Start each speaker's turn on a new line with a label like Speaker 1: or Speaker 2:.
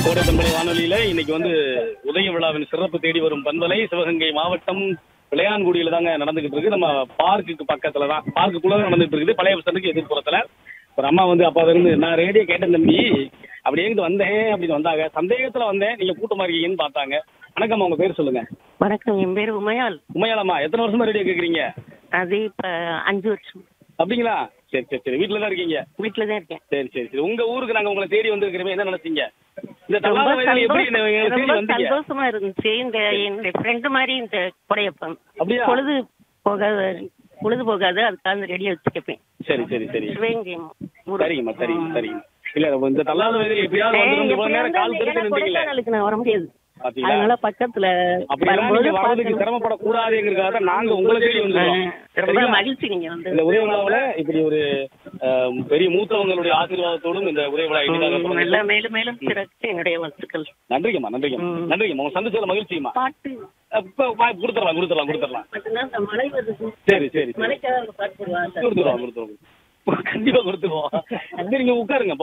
Speaker 1: கோடை பண்பலை வானொலியில இன்னைக்கு வந்து உதய விழாவின் சிறப்பு தேடி வரும் பண்பலை சிவகங்கை மாவட்டம் பிள்ளையான்குடியில தாங்க நடந்துகிட்டு இருக்கு நம்ம பார்க்குக்கு பக்கத்துல தான் பார்க்குக்குள்ள தான் நடந்துட்டு இருக்குது பழைய பசங்களுக்கு எதிர்ப்புறத்துல ஒரு அம்மா வந்து அப்பால இருந்து நான் ரேடியோ கேட்டேன் தம்பி அப்படி எங்கிட்டு வந்தேன் அப்படின்னு வந்தாங்க சந்தேகத்துல வந்தேன் நீங்க கூட்டமா இருக்கீங்கன்னு பார்த்தாங்க வணக்கம் உங்க பேர் சொல்லுங்க
Speaker 2: வணக்கம் என் பேர் உமையாள்
Speaker 1: உண்மையாலம்மா எத்தனை வருஷமா ரேடியோ கேக்குறீங்க
Speaker 2: அது இப்ப அஞ்சு வருஷம்
Speaker 1: அப்படிங்களா சரி சரி சரி வீட்டுல தான் இருக்கீங்க
Speaker 2: வீட்டில தான் இருக்கேன்
Speaker 1: சரி சரி சரி உங்க ஊருக்கு நாங்க உங்களை தேடி வந்திருக்கிறோமே என்ன நினைச்சீங்க இந்த
Speaker 2: ரொம்ப
Speaker 1: தள்ளாத வயதுல எப்படி
Speaker 2: சந்தோஷம்
Speaker 1: எங்களை தேடி
Speaker 2: ரொம்ப
Speaker 1: வந்தீங்க
Speaker 2: சந்தோஷமா இருந்துச்சு இந்த என்னுடைய ஃப்ரெண்டு மாதிரி இந்த குடையப்பம்
Speaker 1: அப்படியா?
Speaker 2: பொழுது போகாத பொழுது போகாது அதுக்காக அந்த ரெடியா வச்சு கேட்பேன்
Speaker 1: சரி சரி சரி
Speaker 2: சிவகங்கை ஊரு.
Speaker 1: சரிங்கம்மா சரிங்க
Speaker 2: ம்.
Speaker 1: சரிங்க இல்ல இந்த தள்ளாத வயதுல எப்படியாவது
Speaker 2: ஏய்,
Speaker 1: வந்து இவ்வளவு
Speaker 2: எப்படி
Speaker 1: நேரம் கால்
Speaker 2: இருந்தாலும்
Speaker 1: திருப்பி
Speaker 2: எனக்கு
Speaker 1: நின்றீங்களே
Speaker 2: கொடைக்கானலுக்கு நான் வர முடியாது
Speaker 1: பாத்தீங்களா?
Speaker 2: அதனால பக்கத்துல
Speaker 1: அப்படியெல்லாம்
Speaker 2: வரும்போது
Speaker 1: நீங்க வர்றதுக்கு
Speaker 2: பார்க்கணும்.
Speaker 1: சிரமப்படக்கூடாதுங்கிறதுக்காக தான் நாங்க உங்களை தேடி
Speaker 2: ஆ,
Speaker 1: வந்திருக்கோம்
Speaker 2: ரொம்ப
Speaker 1: சரிங்களா?
Speaker 2: மகிழ்ச்சி நீங்க வந்து
Speaker 1: இந்த உதய விழாவுல இப்படி ஒரு அஹ், பெரிய மூத்தவங்களுடைய ஆசீர்வாதத்தோடும் இந்த உதய விழா இனிதாக
Speaker 2: ம்,
Speaker 1: தொடங்குது.
Speaker 2: நல்லா மேலும் மேலும் சிறக்க என்னுடைய வாழ்த்துக்கள்
Speaker 1: நன்றிங்கம்மா நன்றிங்கம்மா
Speaker 2: ம்.
Speaker 1: நன்றிங்கம்மா உங்க சந்திச்சதுல மகிழ்ச்சிங்கம்மா
Speaker 2: பாட்டு
Speaker 1: இப்ப வா- கொடுத்துடலாம் கொடுத்துடலாம் கொடுத்துடலாம்
Speaker 2: மட்டும்தான் இந்த மழை வருது
Speaker 1: சரி சரி சரி
Speaker 2: மழைக்காக ஒரு பாட்டு போடுவாங்க
Speaker 1: கொடுத்துருவோம் கொடுத்துருவோம் கண்டிப்பா கொடுத்துருவோம் சரி நீங்க உட்காருங்க